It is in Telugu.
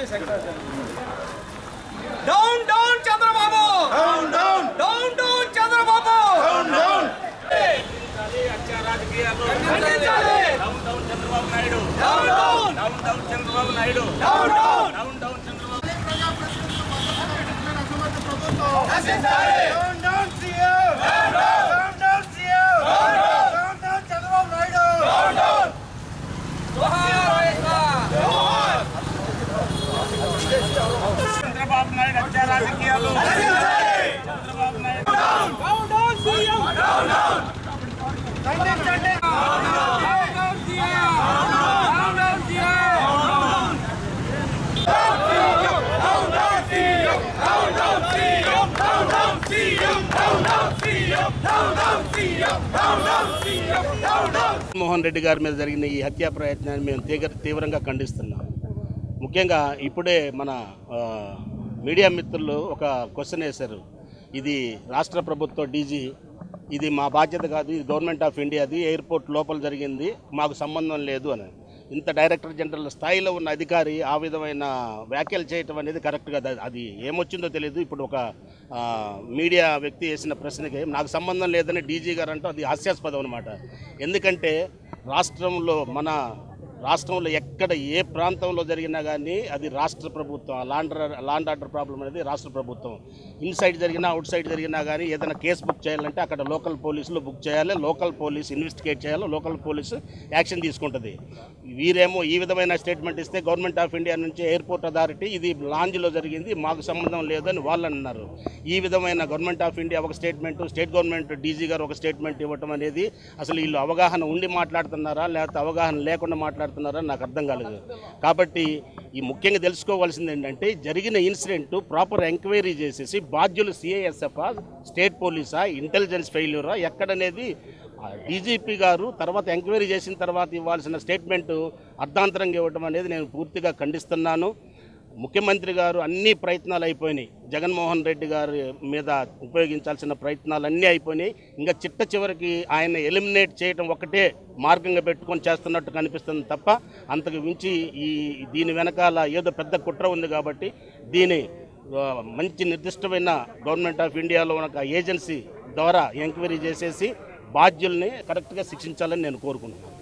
Down down Chandrababu down down down down Chandrababu down down ఖండించాలి. Down down Chandrababu Naidu down down down down Chandrababu Naidu down down down down Chandrababu నశించాలి. Down down CM down down CM down down Chandrababu Naidu down down జోహార్ వైఎస్ఆర్. జోహార్. చంద్రబాబు నాయుడు హత్య రాజకీయాలు నశించాలి. Chandrababu Naidu down down CM down down ఖండించండి down down CM down down CM down down CM down down CM down down CM down down CM down down CM down down CM down down Jaganmohan Reddy గారి మీద జరిగిన ఈ హత్యా ప్రయత్నాన్ని మేము తీవ్ర తీవ్రంగా ఖండిస్తున్నాం ముఖ్యంగా ఇప్పుడే మన ఆ, మీడియా మిత్రులు ఒక క్వశ్చన్ వేశారు ఇది రాష్ట్ర ప్రభుత్వ డీజీ ఇది మా బాధ్యత కాదు ఇది గవర్నమెంట్ ఆఫ్ ఇండియాది ఎయిర్పోర్ట్ లోపల జరిగింది మాకు సంబంధం లేదు అని ఇంత డైరెక్టర్ జనరల్ స్థాయిలో ఉన్న అధికారి ఆ విధమైన వ్యాఖ్యలు చేయటం అనేది కరెక్ట్ కదా అది ఏమొచ్చిందో తెలియదు ఇప్పుడు ఒక ఆ, మీడియా వ్యక్తి వేసిన ప్రశ్నకి నాకు సంబంధం లేదని డీజీ గారు అంటూ అది హాస్యాస్పదం అనమాట ఎందుకంటే రాష్ట్రంలో మన రాష్ట్రంలో ఎక్కడ ఏ ప్రాంతంలో జరిగినా కానీ అది రాష్ట్ర ప్రభుత్వం లాండ్ లాండ్ ఆర్డర్ ప్రాబ్లం అనేది రాష్ట్ర ప్రభుత్వం ఇన్సైడ్ జరిగినా అవుట్ సైడ్ జరిగినా కానీ ఏదైనా కేసు బుక్ చేయాలంటే అక్కడ లోకల్ పోలీసులు బుక్ చేయాలి లోకల్ పోలీస్ ఇన్వెస్టిగేట్ చేయాలి లోకల్ పోలీసు యాక్షన్ తీసుకుంటుంది వీరేమో ఈ విధమైన స్టేట్మెంట్ ఇస్తే గవర్నమెంట్ ఆఫ్ ఇండియా నుంచి ఎయిర్పోర్ట్ అథారిటీ ఇది లాంజ్లో జరిగింది మాకు సంబంధం లేదని వాళ్ళు అన్నారు ఈ విధమైన గవర్నమెంట్ ఆఫ్ ఇండియా ఒక స్టేట్మెంట్ స్టేట్ గవర్నమెంట్ డీజీ గారు ఒక స్టేట్మెంట్ ఇవ్వటం అనేది అసలు వీళ్ళు అవగాహన ఉండి మాట్లాడుతున్నారా లేకపోతే అవగాహన లేకుండా మాట్లాడుతున్నారా నాకు అర్థం కాలేదు కాబట్టి ఈ ముఖ్యంగా తెలుసుకోవాల్సింది ఏంటంటే జరిగిన ఇన్సిడెంట్ ప్రాపర్ ఎంక్వైరీ చేసేసి బాధ్యులు సిఐఎస్ఎఫ్ స్టేట్ పోలీసా ఇంటెలిజెన్స్ ఫెయిల్యూరా ఎక్కడనేది డీజీపీ గారు తర్వాత ఎంక్వైరీ చేసిన తర్వాత ఇవ్వాల్సిన స్టేట్మెంట్ అర్ధాంతరంగా ఇవ్వడం అనేది నేను పూర్తిగా ఖండిస్తున్నాను ముఖ్యమంత్రి గారు అన్ని ప్రయత్నాలు అయిపోయినాయి జగన్మోహన్ రెడ్డి గారి మీద ఉపయోగించాల్సిన ప్రయత్నాలు అన్నీ అయిపోయినాయి ఇంకా చిట్ట చివరికి ఆయన ఎలిమినేట్ చేయడం ఒకటే మార్గంగా పెట్టుకొని చేస్తున్నట్టు కనిపిస్తుంది తప్ప అంతకు మించి ఈ దీని వెనకాల ఏదో పెద్ద కుట్ర ఉంది కాబట్టి దీని ఆ, మంచి నిర్దిష్టమైన గవర్నమెంట్ ఆఫ్ ఇండియాలో ఉన్న ఒక ఏజెన్సీ ద్వారా ఎంక్వైరీ చేసేసి బాధ్యుల్ని కరెక్ట్గా శిక్షించాలని నేను కోరుకుంటున్నాను